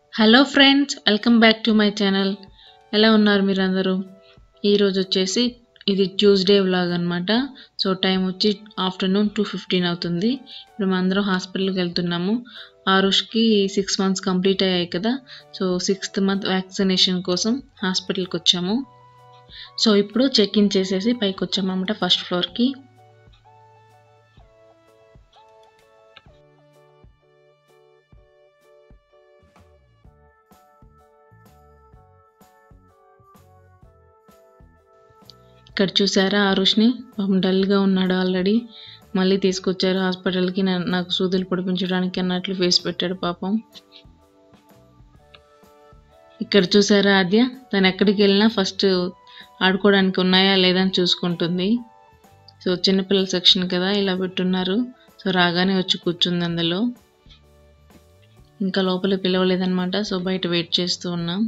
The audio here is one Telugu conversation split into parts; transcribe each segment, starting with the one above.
hello friends welcome back to my channel ఎలా ఉన్నారు మీరందరూ ఈరోజు వచ్చేసి ఇది ట్యూస్డే వ్లాగ్ అనమాట సో టైం వచ్చి ఆఫ్టర్నూన్ టూ ఫిఫ్టీన్ అవుతుంది ఇప్పుడు మనం అందరం హాస్పిటల్కి వెళ్తున్నాము ఆరుష్కి సిక్స్ మంత్స్ కంప్లీట్ అయ్యాయి కదా సో సిక్స్త్ మంత్ వ్యాక్సినేషన్ కోసం హాస్పిటల్కి వచ్చాము సో ఇప్పుడు చెక్ ఇన్ చేసేసి పైకి వచ్చాము అనమాట ఫస్ట్ ఫ్లోర్కి ఇక్కడ చూసారా ఆరుష్ని పాపం డల్గా ఉన్నాడు ఆల్రెడీ మళ్ళీ తీసుకొచ్చారు హాస్పిటల్కి నా- నాకు సూదులు పొడిపించడానికి అన్నట్లు ఫేస్ పెట్టాడు పాపం ఇక్కడ చూసారా ఆద్య తను ఎక్కడికి వెళ్ళినా ఫస్ట్ ఆడుకోవడానికి ఉన్నాయా లేదా అని చూసుకుంటుంది సో చిన్నపిల్లల సెక్షన్ కదా ఇలా పెట్టున్నారు సో రాగానే వచ్చి కూర్చుంది అందులో ఇంకా లోపల పిలవలేదన్నమాట సో బయట వెయిట్ చేస్తూ ఉన్నాం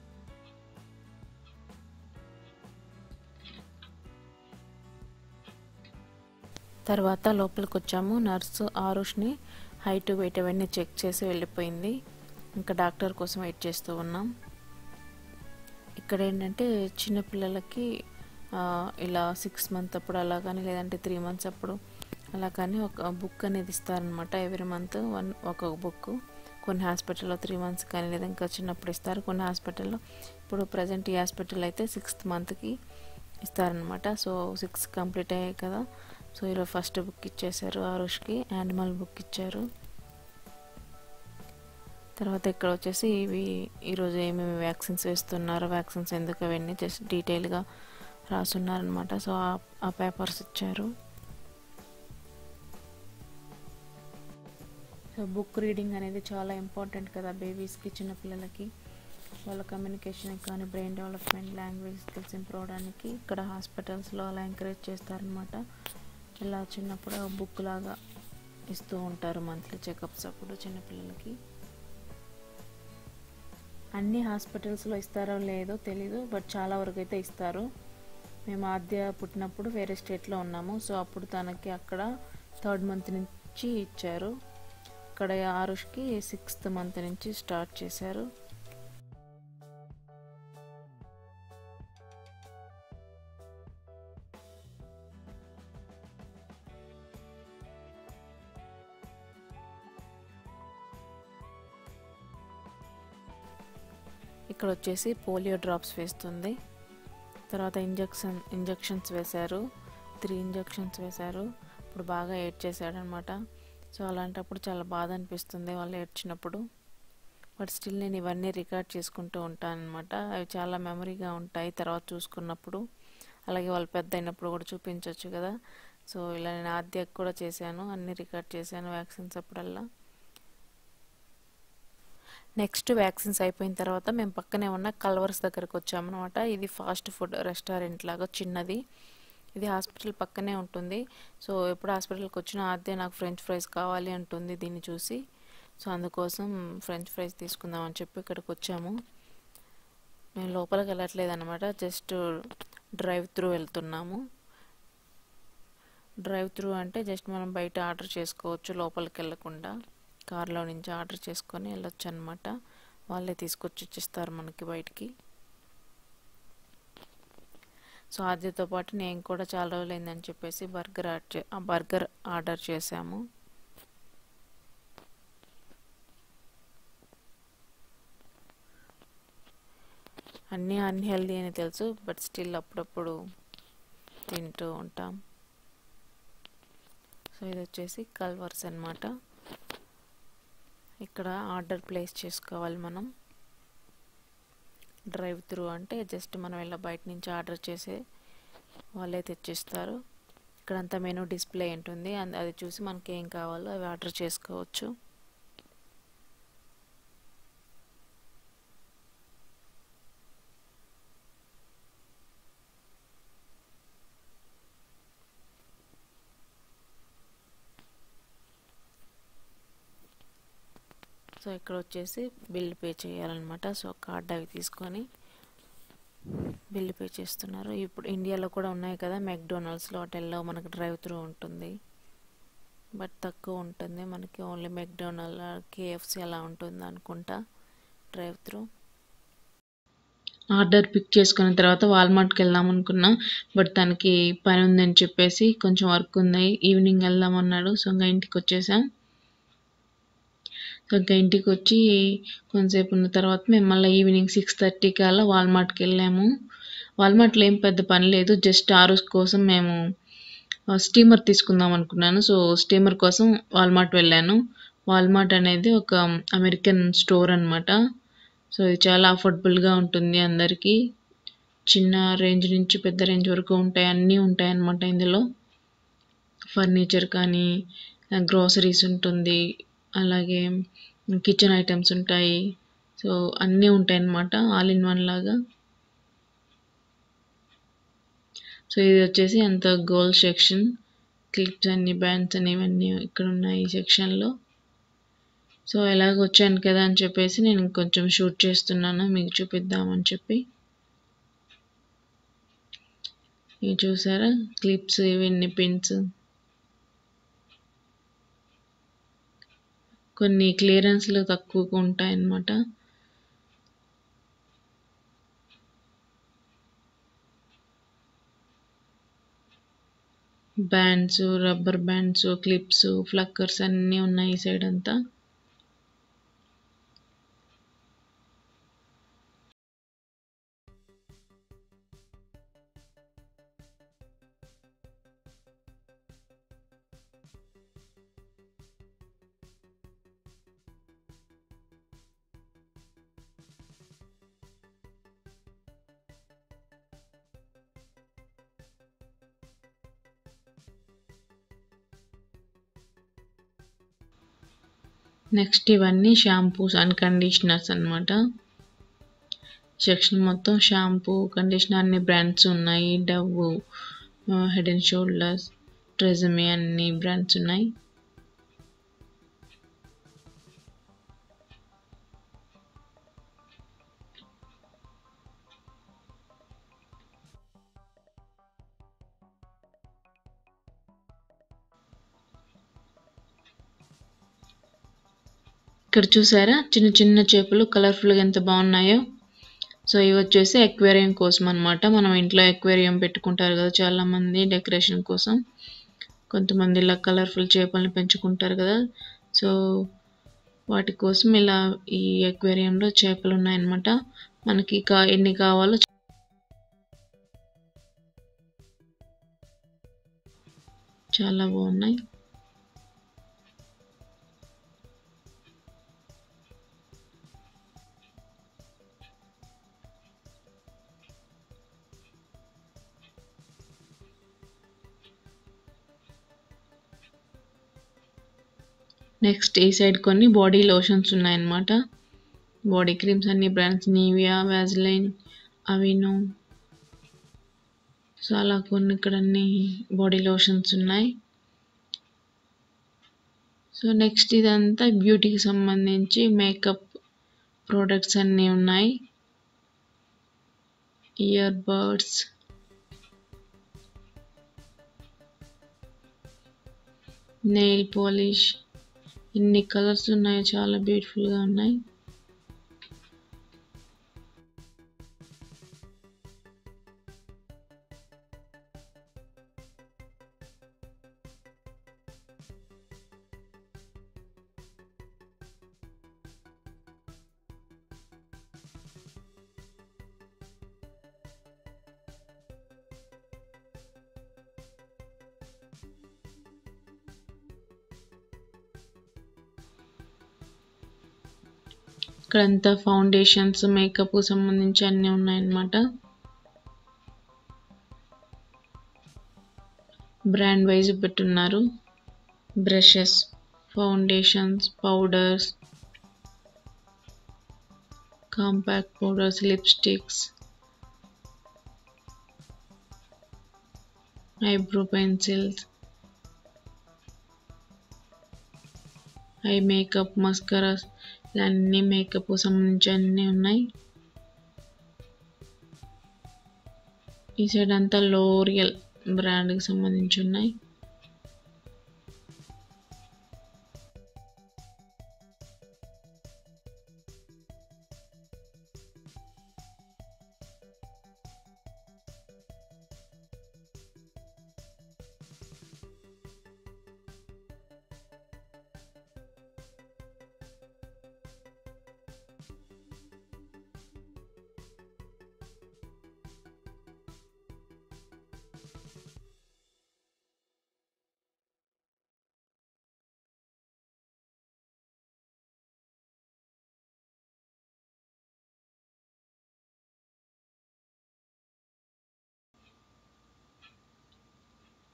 తర్వాత లోపలికి వచ్చాము నర్సు ఆరుష్ని హైట్ వెయిట్ అవన్నీ చెక్ చేసి వెళ్ళిపోయింది ఇంకా డాక్టర్ కోసం వెయిట్ చేస్తూ ఉన్నాం ఇక్కడ ఏంటంటే చిన్నపిల్లలకి ఆ, ఇలా సిక్స్ మంత్ అప్పుడు అలా కానీ లేదంటే త్రీ మంత్స్ అప్పుడు అలా కానీ ఒక బుక్ అనేది ఇస్తారనమాట ఎవ్రీ మంత్ వన్ ఒక బుక్ కొన్ని హాస్పిటల్లో త్రీ మంత్స్ కానీ లేదా ఇంకా చిన్నప్పుడు ఇస్తారు కొన్ని హాస్పిటల్లో ఇప్పుడు ప్రజెంట్ ఈ హాస్పిటల్ అయితే సిక్స్త్ మంత్కి ఇస్తారనమాట సో సిక్స్ కంప్లీట్ అయ్యాయి కదా సో ఈరోజు ఫస్ట్ బుక్ ఇచ్చేసారు ఆరుష్కి యానిమల్ బుక్ ఇచ్చారు తర్వాత ఇక్కడ వచ్చేసి ఇవి ఈరోజు ఏమేమి వ్యాక్సిన్స్ వేస్తున్నారో వ్యాక్సిన్స్ ఎందుకు అవన్నీ జస్ట్ డీటెయిల్గా రాసున్నారనమాట సో ఆ- ఆ పేపర్స్ ఇచ్చారు సో బుక్ రీడింగ్ అనేది చాలా ఇంపార్టెంట్ కదా బేబీస్కి చిన్నపిల్లలకి వాళ్ళ కమ్యూనికేషన్ కానీ brain development language skills improve అవడానికి ఇక్కడ హాస్పిటల్స్లో అలా ఎంకరేజ్ చేస్తారనమాట ఇలా చిన్నప్పుడు బుక్ లాగా ఇస్తూ ఉంటారు మంత్లీ చెకప్స్ అప్పుడు చిన్నపిల్లలకి అన్ని హాస్పిటల్స్లో ఇస్తారో లేదో తెలీదు బట్ చాలా వరకు అయితే ఇస్తారు మేము ఆద్య పుట్టినప్పుడు వేరే స్టేట్లో ఉన్నాము సో అప్పుడు తనకి అక్కడ థర్డ్ మంత్ నుంచి ఇచ్చారు ఇక్కడ ఆరుష్కి సిక్స్త్ మంత్ నుంచి స్టార్ట్ చేశారు ఇక్కడ వచ్చేసి పోలియో డ్రాప్స్ వేస్తుంది తర్వాత ఇంజక్షన్ ఇంజక్షన్స్ వేశారు త్రీ ఇంజక్షన్స్ వేశారు ఇప్పుడు బాగా ఏడ్ చేశాడనమాట సో అలాంటప్పుడు చాలా బాధ అనిపిస్తుంది వాళ్ళు ఏడ్చినప్పుడు బట్ స్టిల్ నేను ఇవన్నీ రికార్డ్ చేసుకుంటూ ఉంటాను అనమాట అవి చాలా మెమరీగా ఉంటాయి తర్వాత చూసుకున్నప్పుడు అలాగే వాళ్ళు పెద్ద అయినప్పుడు కూడా చూపించవచ్చు కదా సో ఇలా నేను ఆద్యకు కూడా చేశాను అన్ని రికార్డ్ చేశాను వ్యాక్సిన్స్ అప్పుడల్లా నెక్స్ట్ వ్యాక్సిన్స్ అయిపోయిన తర్వాత మేము పక్కనే ఉన్న కల్వర్స్ దగ్గరకు వచ్చామన్నమాట ఇది ఫాస్ట్ ఫుడ్ రెస్టారెంట్ లాగా చిన్నది ఇది హాస్పిటల్ పక్కనే ఉంటుంది సో ఎప్పుడు హాస్పిటల్కి వచ్చినా ఆద్య నాకు ఫ్రెంచ్ ఫ్రైస్ కావాలి అంటుంది దీన్ని చూసి సో అందుకోసం ఫ్రెంచ్ ఫ్రైస్ తీసుకుందాం అని చెప్పి ఇక్కడికి వచ్చాము మేము లోపలికి వెళ్ళట్లేదు అనమాట జస్ట్ డ్రైవ్ త్రూ వెళ్తున్నాము డ్రైవ్ త్రూ అంటే జస్ట్ మనం బయట ఆర్డర్ చేసుకోవచ్చు లోపలికి వెళ్ళకుండా కార్లో నుంచి ఆర్డర్ చేసుకొని వెళ్ళొచ్చు అనమాట వాళ్ళే తీసుకొచ్చి ఇచ్చిస్తారు మనకి బయటికి సో ఆద్యతో పాటు నేను కూడా చాలా రోజులైందని చెప్పేసి బర్గర్ ఆ బర్గర్ ఆర్డర్ చేశాము అన్నీ అన్హెల్దీ అని తెలుసు బట్ స్టిల్ అప్పుడప్పుడు తింటూ ఉంటాం సో ఇది వచ్చేసి కల్వర్స్ అన్నమాట ఇక్కడ ఆర్డర్ ప్లేస్ చేసుకోవాలి మనం డ్రైవ్ త్రూ అంటే జస్ట్ మనం ఇలా బయట నుంచి ఆర్డర్ చేసే వాళ్ళే తెచ్చిస్తారు ఇక్కడంతా మెనూ డిస్ప్లే ఉంటుంది అంద- అది చూసి మనకి ఏం కావాలో అవి ఆర్డర్ చేసుకోవచ్చు సో ఇక్కడ వచ్చేసి బిల్ పే చేయాలన్నమాట సో కార్డ్ అవి తీసుకొని బిల్ పే చేస్తున్నారు ఇప్పుడు ఇండియాలో కూడా ఉన్నాయి కదా మెక్డొనాల్డ్స్లో హోటల్లో మనకి డ్రైవ్ త్రూ ఉంటుంది బట్ తక్కువ ఉంటుంది మనకి ఓన్లీ మెక్డొనాల్డ్ కేఎఫ్సి అలా ఉంటుంది అనుకుంటా డ్రైవ్ త్రూ ఆర్డర్ పిక్ చేసుకున్న తర్వాత వాల్మార్ట్కి వెళ్దాం అనుకున్నా బట్ తనకి పని ఉందని చెప్పేసి కొంచెం వర్క్ ఉంది ఈవినింగ్ వెళ్దాం అన్నాడు సో ఇంకా ఇంటికి వచ్చేసాం సో ఇంకా ఇంటికి వచ్చి కొంతసేపు ఉన్న తర్వాత మేము మళ్ళీ ఈవినింగ్ సిక్స్ థర్టీకి అలా వాల్మార్ట్కి వెళ్ళాము వాల్మార్ట్లో ఏం పెద్ద పని లేదు జస్ట్ ఆ రోజు కోసం మేము స్టీమర్ తీసుకుందాం అనుకున్నాను సో స్టీమర్ కోసం వాల్మార్ట్ వెళ్ళాను వాల్మార్ట్ అనేది ఒక అమెరికన్ స్టోర్ అనమాట సో ఇది చాలా అఫోర్డబుల్గా ఉంటుంది అందరికీ చిన్న రేంజ్ నుంచి పెద్ద రేంజ్ వరకు ఉంటాయి అన్నీ ఉంటాయి అన్నమాట ఇందులో ఫర్నిచర్ కానీ గ్రోసరీస్ ఉంటుంది అలాగే కిచెన్ ఐటమ్స్ ఉంటాయి సో అన్నీ ఉంటాయి అన్నమాట ఆల్ ఇన్ వన్ లాగా సో ఇది వచ్చేసి అంత గోల్డ్ సెక్షన్ క్లిప్స్ అన్ని బ్యాండ్స్ అని ఇవన్నీ ఇక్కడ ఉన్నాయి ఈ సెక్షన్లో సో ఎలాగ వచ్చాను కదా అని చెప్పేసి నేను కొంచెం షూట్ చేస్తున్నాను మీకు చూపిద్దామని చెప్పి ఇవి చూసారా క్లిప్స్ ఇవన్నీ పిన్స్ కొన్ని క్లియరెన్స్లు తక్కువగా ఉంటాయన్నమాట bands rubber bands clips pluckers అన్నీ ఉన్నాయి ఈ సైడ్ అంతా నెక్స్ట్ ఇవన్నీ షాంపూస్ అండ్ కండిషనర్స్ అనమాట సెక్షన్ మొత్తం షాంపూ కండిషనర్ అన్ని బ్రాండ్స్ ఉన్నాయి Dove Head and Shoulders Tresemme అన్ని బ్రాండ్స్ ఉన్నాయి ఇక్కడ చూసారా చిన్న చిన్న చేపలు కలర్ఫుల్గా ఎంత బాగున్నాయో సో ఇవి వచ్చేసి ఎక్వేరియం కోసం అనమాట మనం ఇంట్లో ఎక్వేరియం పెట్టుకుంటారు కదా చాలామంది డెకరేషన్ కోసం కొంతమంది ఇలా కలర్ఫుల్ చేపల్ని పెంచుకుంటారు కదా సో వాటి కోసం ఇలా ఈ ఎక్వేరియంలో చేపలు ఉన్నాయన్నమాట మనకి కా ఎన్ని కావాలో చాలా బాగున్నాయి నెక్స్ట్ ఈ సైడ్ కొన్ని బాడీ లోషన్స్ ఉన్నాయన్నమాట బాడీ క్రీమ్స్ అన్ని brands Nivea Vaseline Aveeno so అలా కొన్ని ఇక్కడ అన్ని బాడీ లోషన్స్ ఉన్నాయి సో నెక్స్ట్ ఇదంతా బ్యూటీకి సంబంధించి మేకప్ ప్రోడక్ట్స్ అన్నీ ఉన్నాయి ఇయర్ బడ్స్ నెయిల్ పాలిష్ ఎన్ని కలర్స్ ఉన్నాయో చాలా బ్యూటిఫుల్గా ఉన్నాయి ఇక్కడంతా ఫౌండేషన్స్ మేకప్ సంబంధించి అన్నీ ఉన్నాయన్నమాట బ్రాండ్ వైజ్ పెట్టున్నారు brushes foundations powders compact powders lipsticks eyebrow pencils eye makeup mascaras ఇలా అన్ని మేకప్ సంబంధించి అన్నీ ఉన్నాయి ఈ సైడ్ అంతా లోరియల్ బ్రాండ్కి సంబంధించి ఉన్నాయి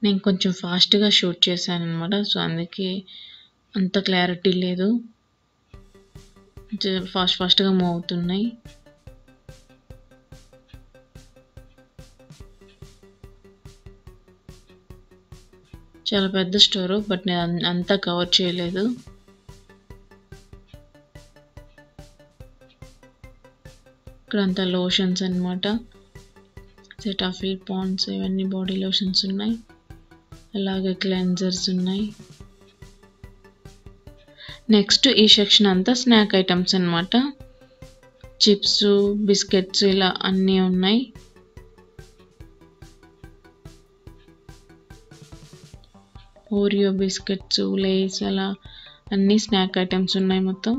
నేను కొంచెం ఫాస్ట్గా షూట్ చేశాను అనమాట సో అందుకే అంత క్లారిటీ లేదు ఫాస్ట్ ఫాస్ట్గా మూవ్ అవుతున్నాయి చాలా పెద్ద స్టోరు బట్ నేను అన్- అంతా కవర్ చేయలేదు ఇక్కడ అంతా లోషన్స్ అన్నమాట సెటాఫిల్ పాండ్స్ ఇవన్నీ బాడీ లోషన్స్ ఉన్నాయి అలాగే క్లెన్జర్స్ ఉన్నాయి నెక్స్ట్ ఈ సెక్షన్ అంతా స్నాక్ ఐటమ్స్ అన్నమాట చిప్స్ బిస్కెట్స్ ఇలా అన్నీ ఉన్నాయి ఓరియో బిస్కెట్స్ లేస్ అలా అన్ని స్నాక్ ఐటమ్స్ ఉన్నాయి మొత్తం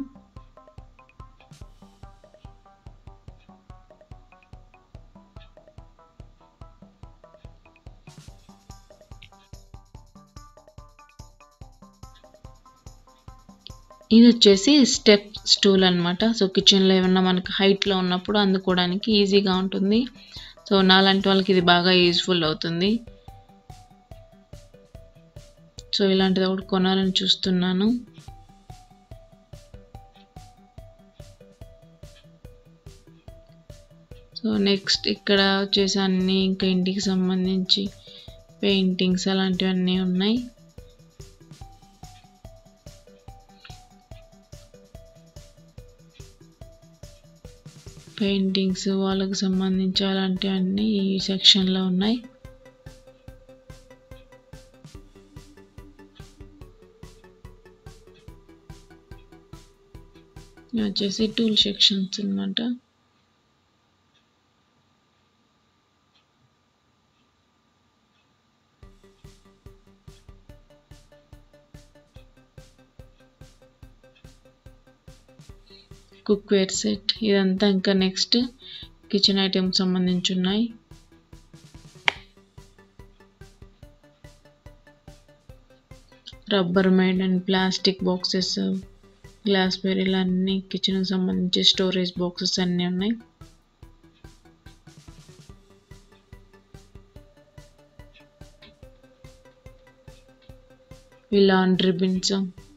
ఇది వచ్చేసి స్టెప్ స్టూల్ అన్నమాట సో కిచెన్లో ఏమన్నా మనకి హైట్లో ఉన్నప్పుడు అందుకోవడానికి ఈజీగా ఉంటుంది సో నాలాంటి వాళ్ళకి ఇది బాగా యూజ్ఫుల్ అవుతుంది సో ఇలాంటిది ఒకటి కొనాలని చూస్తున్నాను సో నెక్స్ట్ ఇక్కడ వచ్చేసి అన్ని ఇంకా ఇంటికి సంబంధించి పెయింటింగ్స్ అలాంటివన్నీ ఉన్నాయి పెయింటింగ్స్ వాళ్ళకి సంబంధించి అలాంటివన్నీ ఈ సెక్షన్లో ఉన్నాయి ఇవి వచ్చేసి టూల్ సెక్షన్స్ అన్నమాట కుక్ వేర్ సెట్ ఇదంతా ఇంకా నెక్స్ట్ కిచెన్ ఐటమ్స్ సంబంధించి ఉన్నాయి Rubbermaid and plastic boxes glassware అన్ని కిచెన్ సంబంధించి స్టోరేజ్ బాక్సెస్ అన్నీ ఉన్నాయి ఈ లాండ్రీ బిన్స్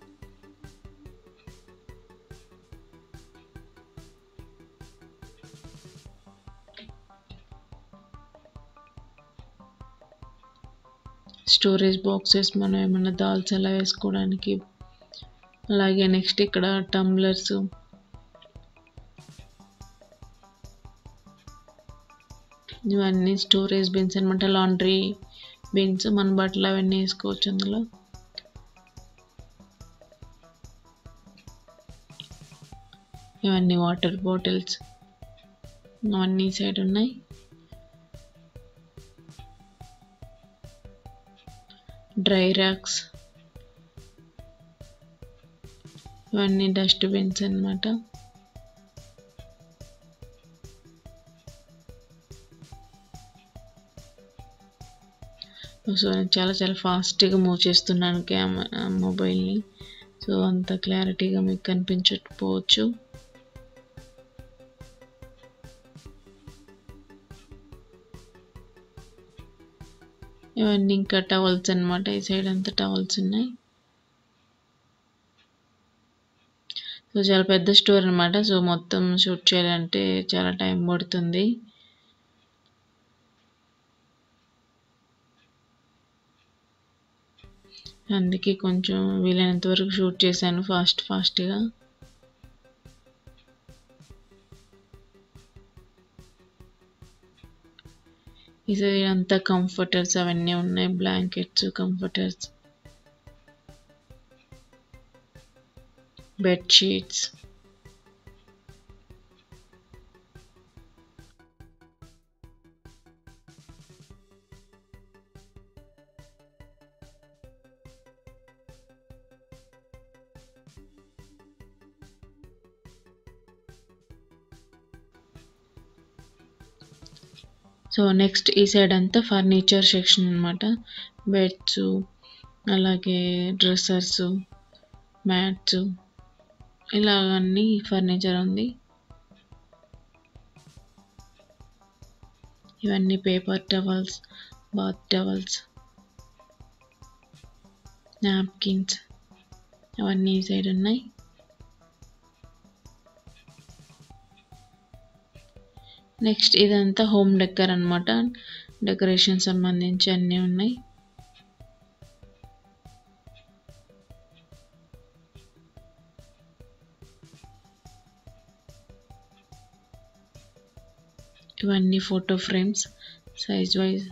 స్టోరేజ్ బాక్సెస్ మనం ఏమైనా దాల్స్ అలా వేసుకోవడానికి అలాగే నెక్స్ట్ ఇక్కడ టంబ్లర్స్ ఇవన్నీ స్టోరేజ్ బిన్స్ అనమాట లాండ్రీ బిన్స్ మన బట్టలు అవన్నీ వేసుకోవచ్చు అందులో ఇవన్నీ వాటర్ బాటిల్స్ అవన్నీ సైడ్ ఉన్నాయి డ్రై ర్యాక్స్ ఇవన్నీ డస్ట్బిన్స్ అన్నమాట సో నేను చాలా చాలా ఫాస్ట్గా మూవ్ చేస్తున్నాను కెమెరా మొబైల్ని సో అంత క్లారిటీగా మీకు కనిపించకపోవచ్చు ఇవన్నీ ఇంకా టవల్స్ అన్నమాట ఈ సైడ్ అంతా టవల్స్ ఉన్నాయి సో చాలా పెద్ద స్టోర్ అన్నమాట సో మొత్తం షూట్ చేయాలంటే చాలా టైం పడుతుంది అందుకే కొంచెం వీలైనంత వరకు షూట్ చేశాను ఫాస్ట్ ఫాస్ట్గా ఇది అంతా కంఫర్టర్స్ అవన్నీ ఉన్నాయి blankets comforters bed sheets so next ఈ సైడ్ అంతా ఫర్నిచర్ సెక్షన్ అనమాట బెడ్స్ అలాగే డ్రెస్సర్స్ మ్యాట్స్ ఇలాగన్నీ ఫర్నిచర్ ఉంది ఇవన్నీ paper towels bath towels napkins అవన్నీ ఈ సైడ్ ఉన్నాయి నెక్స్ట్ ఇదంతా హోమ్ డెక్కర్ అనమాట డెకరేషన్ సంబంధించి అన్నీ ఉన్నాయి ఇవన్నీ photo frames size wise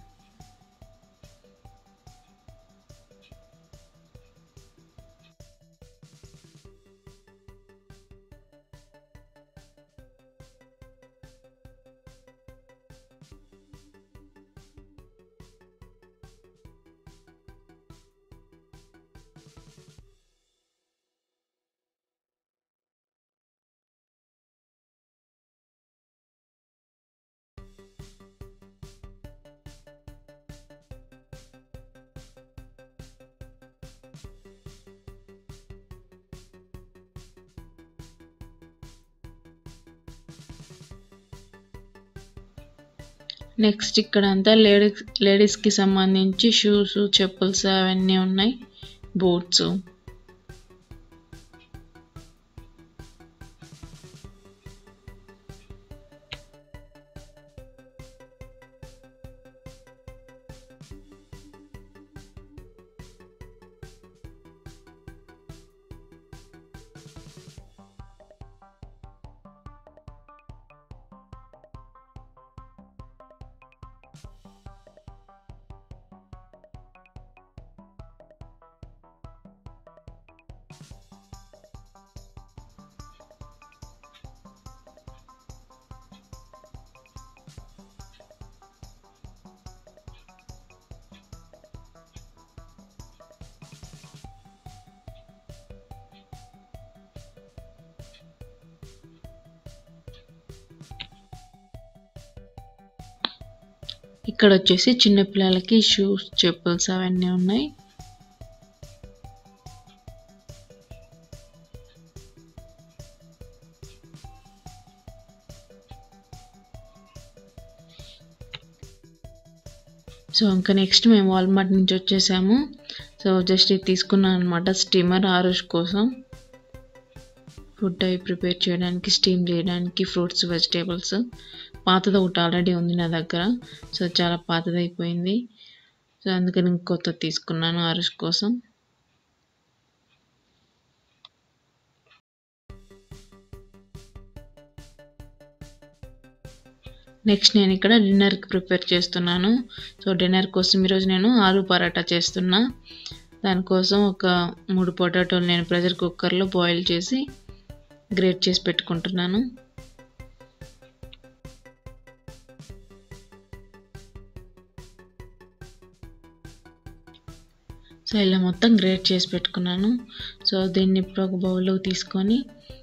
next ఇక్కడ అంతా లేడీస్ లేడీస్కి సంబంధించి షూస్ చెప్పుల్స్ అవన్నీ ఉన్నాయి బూట్స్ ఇక్కడ వచ్చేసి చిన్నపిల్లలకి షూస్ చెప్పుల్స్ అవన్నీ ఉన్నాయి సో ఇంకా నెక్స్ట్ మేము వాల్మార్ట్ నుంచి వచ్చేసాము సో జస్ట్ ఇది తీసుకున్నాను అనమాట స్టీమర్ ఆరుష్ కోసం ఫుడ్ అవి ప్రిపేర్ చేయడానికి స్టీమ్ చేయడానికి ఫ్రూట్స్ వెజిటేబుల్స్ పాతది ఒకటి ఆల్రెడీ ఉంది నా దగ్గర సో చాలా పాతది అయిపోయింది సో అందుకని ఇంకొత్త తీసుకున్నాను ఆరుష్ కోసం నెక్స్ట్ నేను ఇక్కడ డిన్నర్కి ప్రిపేర్ చేస్తున్నాను సో డిన్నర్ కోసం ఈరోజు నేను ఆలు పరాటా చేస్తున్నా దానికోసం ఒక మూడు పొటాటోలు నేను ప్రెషర్ కుక్కర్లో బాయిల్ చేసి గ్రేట్ చేసి పెట్టుకుంటున్నాను సో ఇలా మొత్తం గ్రేట్ చేసి పెట్టుకున్నాను సో దీన్ని ఇప్పుడు ఒక బౌల్లో తీసుకొని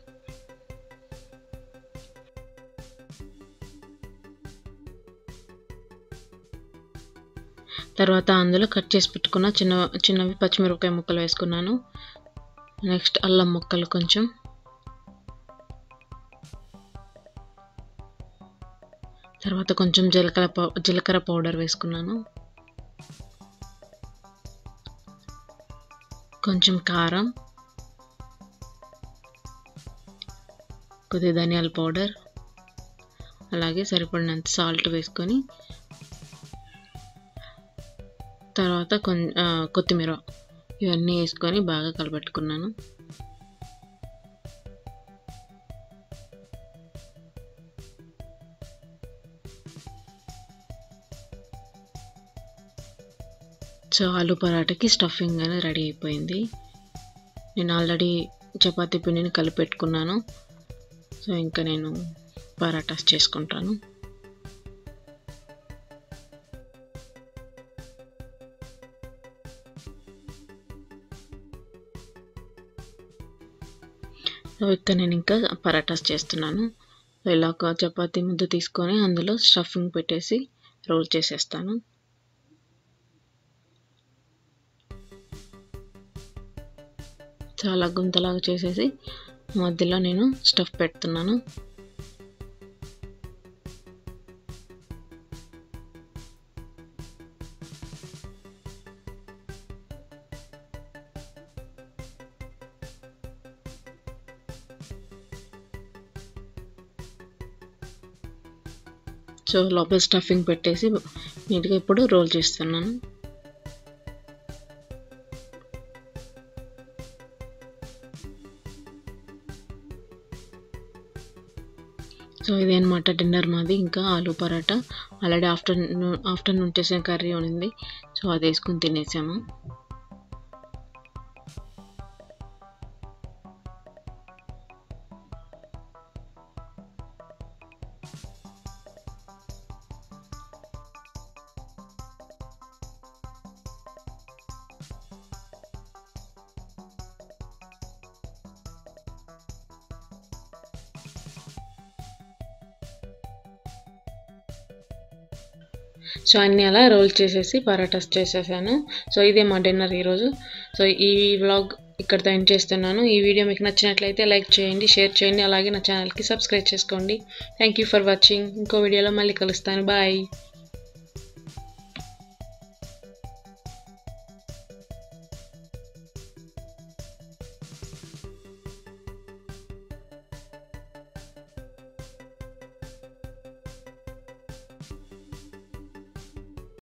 తర్వాత అందులో కట్ చేసి పెట్టుకున్న చిన్న చిన్నవి పచ్చిమిరపకాయ ముక్కలు వేసుకున్నాను నెక్స్ట్ అల్లం ముక్కలు కొంచెం తర్వాత కొంచెం జీలకర్ర పౌ జీలకర్ర పౌడర్ వేసుకున్నాను కొంచెం కారం కొద్దిగా ధనియాల పౌడర్ అలాగే సరిపడినంత సాల్ట్ వేసుకొని తర్వాత కొన్ కొత్తిమీర ఇవన్నీ వేసుకొని బాగా కలపెట్టుకున్నాను సో ఆలు పరాటాకి స్టఫింగ్ అనేది రెడీ అయిపోయింది నేను ఆల్రెడీ చపాతీ పిండిని కలిపెట్టుకున్నాను సో ఇంకా నేను పరాటాస్ చేసుకుంటాను సో ఇక్కడ నేను ఇంకా పరాటాస్ చేస్తున్నాను ఇలా ఒక చపాతీ ముద్ద తీసుకొని అందులో స్టఫింగ్ పెట్టేసి రోల్ చేసేస్తాను చాలా గుంతలాగా చేసేసి మధ్యలో నేను స్టఫ్ పెడుతున్నాను సో లోపల స్టఫింగ్ పెట్టేసి నీట్గా ఇప్పుడు రోల్ చేస్తున్నాను సో ఇదే అనమాట డిన్నర్ మాది ఇంకా aloo paratha already afternoon afternoon చేసిన కర్రీ ఉంది సో అది వేసుకుని తినేసాము సో అన్నీ అలా రోల్ చేసేసి పరాటాస్ చేసేసాను సో ఇదే మా డిన్నర్ ఈరోజు సో ఈ వ్లాగ్ ఇక్కడితో ఎండ్ చేస్తున్నాను ఈ వీడియో మీకు నచ్చినట్లయితే లైక్ చేయండి షేర్ చేయండి అలాగే నా ఛానల్కి సబ్స్క్రైబ్ చేసుకోండి థ్యాంక్ యూ ఫర్ వాచింగ్ ఇంకో వీడియోలో మళ్ళీ కలుస్తాను బాయ్